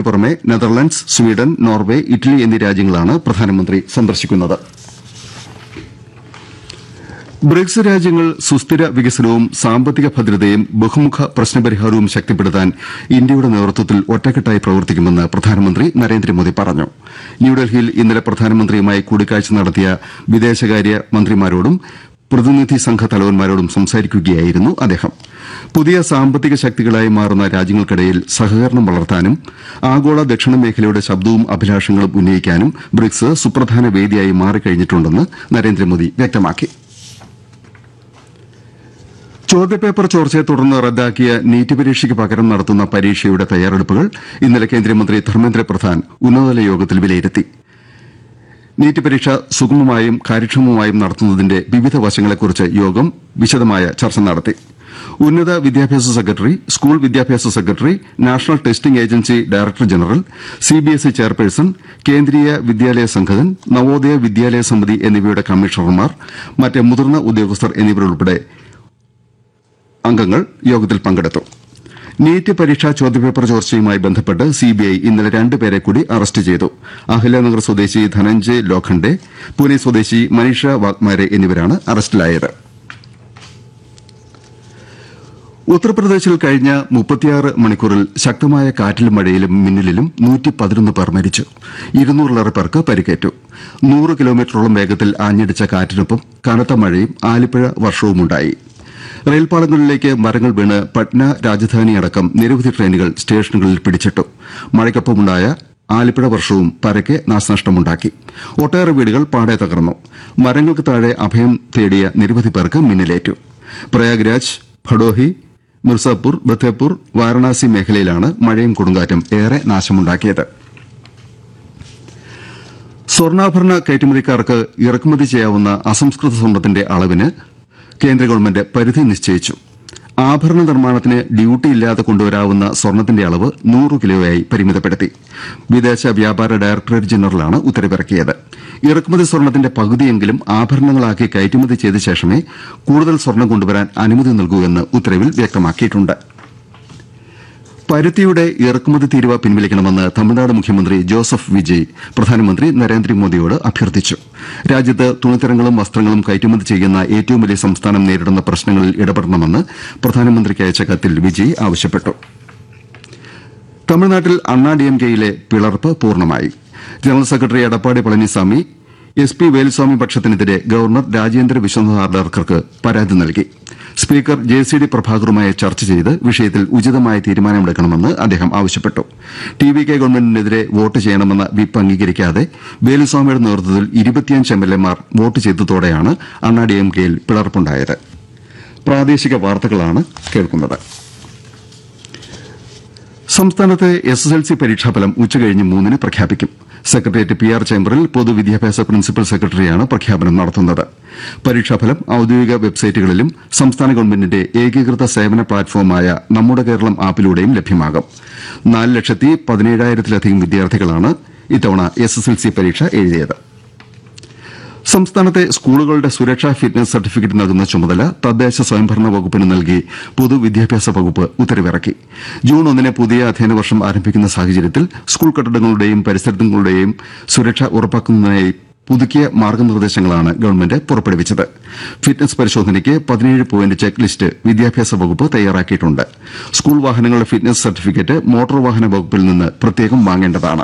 പുറമെ Netherlands Sweden Norway Italy എന്നീ രാജ്യങ്ങളാണ് പ്രധാനമന്ത്രി സന്ദർശിക്കുന്നത് ബ്രിക്സ് രാജ്യങ്ങൾ സുസ്ഥിര വികസനവും സാമ്പത്തിക ഭദ്രതയും ബഹുമുഖ പ്രശ്നപരിഹാരവും ശക്തിപ്പെടുത്താൻ ഇന്ത്യയുടെ നേതൃത്വത്തിൽ ഒറ്റക്കെട്ടായി പ്രവർത്തിക്കുമെന്ന് പ്രധാനമന്ത്രി നരേന്ദ്രമോദി പറഞ്ഞു ന്യൂഡൽഹിയിൽ ഇന്നലെ പ്രധാനമന്ത്രിയുമായി കൂടിക്കാഴ്ച നടത്തിയ വിദേശകാര്യ മന്ത്രിമാരോടും പ്രതിനിധി സംഘ തലവന്മാരോടും സംസാരിക്കുകയായിരുന്നു അദ്ദേഹം പുതിയ സാമ്പത്തിക ശക്തികളായി മാറുന്ന രാജ്യങ്ങൾക്കിടയിൽ സഹകരണം വളർത്താനും ആഗോള ദക്ഷിണ മേഖലയുടെ ശബ്ദവും അഭിലാഷങ്ങളും ഉന്നയിക്കാനും ബ്രിക്സ് സുപ്രധാന വേദിയായി മാറിക്കഴിഞ്ഞിട്ടുണ്ടെന്ന് നരേന്ദ്രമോദി വ്യക്തമാക്കി ചോദ്യപേപ്പർ ചോർച്ചയെ തുടർന്ന് റദ്ദാക്കിയ നീറ്റ് പരീക്ഷയ്ക്ക് പകരം നടത്തുന്ന പരീക്ഷയുടെ തയ്യാറെടുപ്പുകൾ ഇന്നലെ കേന്ദ്രമന്ത്രി ധർമ്മേന്ദ്ര പ്രധാൻ ഉന്നതതല യോഗത്തിൽ വിലയിരുത്തി നീറ്റ് പരീക്ഷ സുഗമമായും കാര്യക്ഷമമായും നടത്തുന്നതിന്റെ വിവിധ വശങ്ങളെക്കുറിച്ച് യോഗം വിശദമായ ചർച്ച നടത്തി ഉന്നത വിദ്യാഭ്യാസ സെക്രട്ടറി സ്കൂൾ വിദ്യാഭ്യാസ secretary national testing agency director general CBSE chairperson Kendriya Vidyalaya Sangathan Navodaya വിദ്യാലയ സമിതി എന്നിവയുടെ കമ്മീഷണർമാർ മറ്റ് മുതിർന്ന ഉദ്യോഗസ്ഥർ എന്നിവരുൾപ്പെടെ അംഗങ്ങൾ യോഗത്തിൽ പങ്കെടുത്തു നീറ്റ് പരീക്ഷാ ചോദ്യപേപ്പർ ചോർച്ചയുമായി ബന്ധപ്പെട്ട് സിബിഐ ഇന്നലെ രണ്ടുപേരെ കൂടി അറസ്റ്റ് ചെയ്തു അഹില്യനഗർ സ്വദേശി ധനഞ്ജയ് ലോഖണ്ഡെ പൂനെ സ്വദേശി മനീഷ വാഗ്മാരെ എന്നിവരാണ് അറസ്റ്റിലായത് ഉത്തർപ്രദേശിൽ കഴിഞ്ഞ മുപ്പത്തിയാറ് മണിക്കൂറിൽ ശക്തമായ കാറ്റിലും മഴയിലും മിന്നലിലും നൂറ്റി പതിനൊന്ന് പേർ മരിച്ചു ഇരുന്നൂറിലേറെ പേർക്ക് പരിക്കേറ്റു നൂറ് കിലോമീറ്ററോളം വേഗത്തിൽ ആഞ്ഞടിച്ച കാറ്റിനൊപ്പം കനത്ത മഴയും ആലിപ്പഴ വർഷവുമുണ്ടായി റെയിൽപാളങ്ങളിലേക്ക് മരങ്ങൾ വീണ് പട്ന രാജധാനി അടക്കം നിരവധി ട്രെയിനുകൾ സ്റ്റേഷനുകളിൽ പിടിച്ചിട്ടു മഴയ്ക്കൊപ്പമുണ്ടായ ആലിപ്പഴ വർഷവും പരക്കെ നാശനഷ്ടമുണ്ടാക്കി ഒട്ടേറെ വീടുകൾ പാടെ തകർന്നു മരങ്ങൾക്ക് താഴെ അഭയം തേടിയ നിരവധി പേർക്ക് മിന്നലേറ്റു പ്രയാഗ്രാജ് ഭഡോഹി മിർസാപൂർ ബത്തേപൂർ വാരണാസി മേഖലയിലാണ് മഴയും കൊടുങ്കാറ്റും ഏറെ നാശമുണ്ടാക്കിയത് സ്വർണ്ണാഭരണ കയറ്റുമതിക്കാർക്ക് ഇറക്കുമതി ചെയ്യാവുന്ന അസംസ്കൃത സ്വർണത്തിന്റെ അളവിന് കേന്ദ്ര ഗവൺമെന്റ് പരിധി നിശ്ചയിച്ചു ആഭരണ നിർമ്മാണത്തിന് ഡ്യൂട്ടി ഇല്ലാതെ കൊണ്ടുവരാവുന്ന സ്വർണത്തിന്റെ അളവ് നൂറ് കിലോയായി പരിമിതപ്പെടുത്തി വിദേശ വ്യാപാര ഡയറക്ടറേറ്റ് ജനറലാണ് ഉത്തരവിറക്കിയത് ഇറക്കുമതി സ്വർണത്തിന്റെ പകുതിയെങ്കിലും ആഭരണങ്ങളാക്കി കയറ്റുമതി ചെയ്ത ശേഷമേ കൂടുതൽ സ്വർണം കൊണ്ടുവരാൻ അനുമതി നൽകൂ എന്ന് ഉത്തരവിൽ വ്യക്തമാക്കിയിട്ടുണ്ട് പരുത്തിയുടെ ഇറക്കുമതി തീരുവ പിൻവലിക്കണമെന്ന് തമിഴ്നാട് മുഖ്യമന്ത്രി ജോസഫ് വിജയ് പ്രധാനമന്ത്രി നരേന്ദ്രമോദിയോട് അഭ്യർത്ഥിച്ചു രാജ്യത്ത് തുണിത്തരങ്ങളും വസ്ത്രങ്ങളും കയറ്റുമതി ചെയ്യുന്ന ഏറ്റവും വലിയ സംസ്ഥാനം നേരിടുന്ന പ്രശ്നങ്ങളിൽ ഇടപെടണമെന്ന് പ്രധാനമന്ത്രിക്ക് അയച്ച കത്തിൽ വിജയ് ആവശ്യപ്പെട്ടു തമിഴ്നാട്ടിൽ അണ്ണാ ഡിഎംകെയിലെ പിളർപ്പ് പൂർണ്ണമായി general secretary Edappadi Palaniswami S P Veluswami പക്ഷത്തിനെതിരെ ഗവർണർ രാജേന്ദ്ര വിശ്വനാഥ് ആർഡർക്കർക്ക് പരാതി നൽകി സ്പീക്കർ ജെ സി ഡി പ്രഭാകറുമായി ചർച്ച ചെയ്ത് വിഷയത്തിൽ ഉചിതമായ തീരുമാനമെടുക്കണമെന്ന് അദ്ദേഹം ആവശ്യപ്പെട്ടു ടി വി കെ ഗവൺമെന്റിനെതിരെ വോട്ട് ചെയ്യണമെന്ന വിപ്പ് അംഗീകരിക്കാതെ വേലുസ്വാമിയുടെ നേതൃത്വത്തിൽ ഇരുപത്തിയഞ്ച് എം എൽ എമാർ വോട്ട് ചെയ്തതോടെയാണ് അണ്ണാ ഡിഎംകെയിൽ പിളർപ്പുണ്ടായത് പ്രാദേശിക വാർത്തകളാണ് കേൾക്കുന്നത് സംസ്ഥാനത്തെ എസ് എസ് എൽ സി പരീക്ഷാഫലം ഉച്ചകഴിഞ്ഞ് മൂന്നിന് പ്രഖ്യാപിക്കും സെക്രട്ടേറിയറ്റ് പി ആർ ചേംബറിൽ പൊതുവിദ്യാഭ്യാസ പ്രിൻസിപ്പൽ സെക്രട്ടറിയാണ് പ്രഖ്യാപനം നടത്തുന്നത് പരീക്ഷാഫലം ഔദ്യോഗിക വെബ്സൈറ്റുകളിലും സംസ്ഥാന ഗവൺമെന്റിന്റെ ഏകീകൃത സേവന പ്ലാറ്റ്ഫോമായ നമ്മുടെ കേരളം ആപ്പിലൂടെയും ലഭ്യമാകും നാല് ലക്ഷത്തി പതിനേഴായിരത്തിലധികം വിദ്യാർത്ഥികളാണ് ഇത്തവണ എസ് എസ് എൽ സി പരീക്ഷ എഴുതിയത് സംസ്ഥാനത്തെ സ്കൂളുകളുടെ സുരക്ഷാ ഫിറ്റ്നസ് സർട്ടിഫിക്കറ്റ് നൽകുന്ന ചുമതല തദ്ദേശ സ്വയംഭരണ വകുപ്പിന് നൽകി പൊതുവിദ്യാഭ്യാസ വകുപ്പ് ഉത്തരവിറക്കി ജൂൺ ഒന്നിന് പുതിയ അധ്യയന വർഷം ആരംഭിക്കുന്ന സാഹചര്യത്തിൽ സ്കൂൾ കെട്ടിടങ്ങളുടെയും പരിസരങ്ങളുടെയും സുരക്ഷ ഉറപ്പാക്കുന്നതിനായി പുതുക്കിയ മാർഗനിർദ്ദേശങ്ങളാണ് ഗവൺമെന്റ് പുറപ്പെടുവിച്ചത് ഫിറ്റ്നസ് പരിശോധനയ്ക്ക് പതിനേഴ് പോയിന്റ് ചെക്ക് ലിസ്റ്റ് വിദ്യാഭ്യാസ വകുപ്പ് തയ്യാറാക്കിയിട്ടുണ്ട് സ്കൂൾ വാഹനങ്ങളുടെ ഫിറ്റ്നസ് സർട്ടിഫിക്കറ്റ് മോട്ടോർ വാഹന വകുപ്പിൽ നിന്ന് പ്രത്യേകം വാങ്ങേണ്ടതാണ്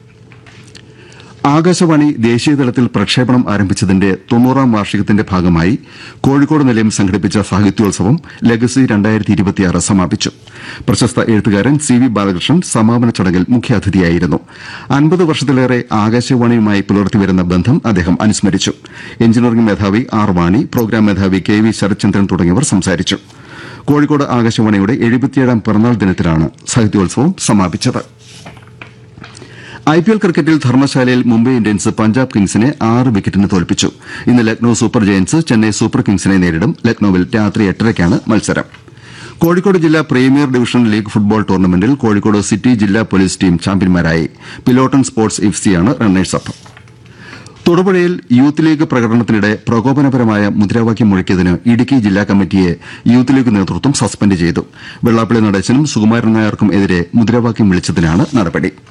ആകാശവാണി ദേശീയതലത്തിൽ പ്രക്ഷേപണം ആരംഭിച്ചതിന്റെ തൊണ്ണൂറാം വാർഷികത്തിന്റെ ഭാഗമായി കോഴിക്കോട് നിലയം സംഘടിപ്പിച്ച സാഹിത്യോത്സവം ലെഗസി സമാപിച്ചു പ്രശസ്ത എഴുത്തുകാരൻ സി വി ബാലകൃഷ്ണൻ സമാപന ചടങ്ങിൽ മുഖ്യാതിഥിയായിരുന്നു അൻപത് വർഷത്തിലേറെ ആകാശവാണിയുമായി പുലർത്തിവരുന്ന ബന്ധം അദ്ദേഹം അനുസ്മരിച്ചു എഞ്ചിനീയറിംഗ് മേധാവി ആർ വാണി പ്രോഗ്രാം മേധാവി കെ വി ശരത്ചന്ദ്രൻ തുടങ്ങിയവർ സംസാരിച്ചു കോഴിക്കോട് ആകാശവാണിയുടെ എഴുപത്തിയേഴാം പിറന്നാൾ ദിനത്തിലാണ് സാഹിത്യോത്സവം സമാപിച്ചത് ഐപിഎൽ ക്രിക്കറ്റിൽ ധർമ്മശാലയിൽ മുംബൈ ഇന്ത്യൻസ് പഞ്ചാബ് കിങ്സിനെ ആറ് വിക്കറ്റിന് തോൽപ്പിച്ചു ഇന്ന് Lucknow super giants Chennai super കിങ്സിനെ നേരിടും ലക്നൌവിൽ രാത്രി എട്ടരയ്ക്കാണ് മത്സരം കോഴിക്കോട് ജില്ലാ പ്രീമിയർ ഡിവിഷൻ ലീഗ് ഫുട്ബോൾ ടൂർണമെന്റിൽ കോഴിക്കോട് സിറ്റി ജില്ലാ പോലീസ് ടീം ചാമ്പ്യന്മാരായി പിലോട്ടൺ സ്പോർട്സ് എഫ്സിയാണ് റണ്ണേഴ്സ് അപ്പ് തൊടുപുഴയിൽ യൂത്ത് ലീഗ് പ്രകടനത്തിനിടെ പ്രകോപനപരമായ മുദ്രാവാക്യം മുഴക്കിയതിന് ഇടുക്കി ജില്ലാ കമ്മിറ്റിയെ യൂത്ത് ലീഗ് നേതൃത്വം സസ്പെൻഡ് ചെയ്തു വെള്ളാപ്പള്ളി നടേശനും സുകുമാരൻ നായർക്കും എതിരെ മുദ്രാവാക്യം വിളിച്ചതിനാണ് നടപടി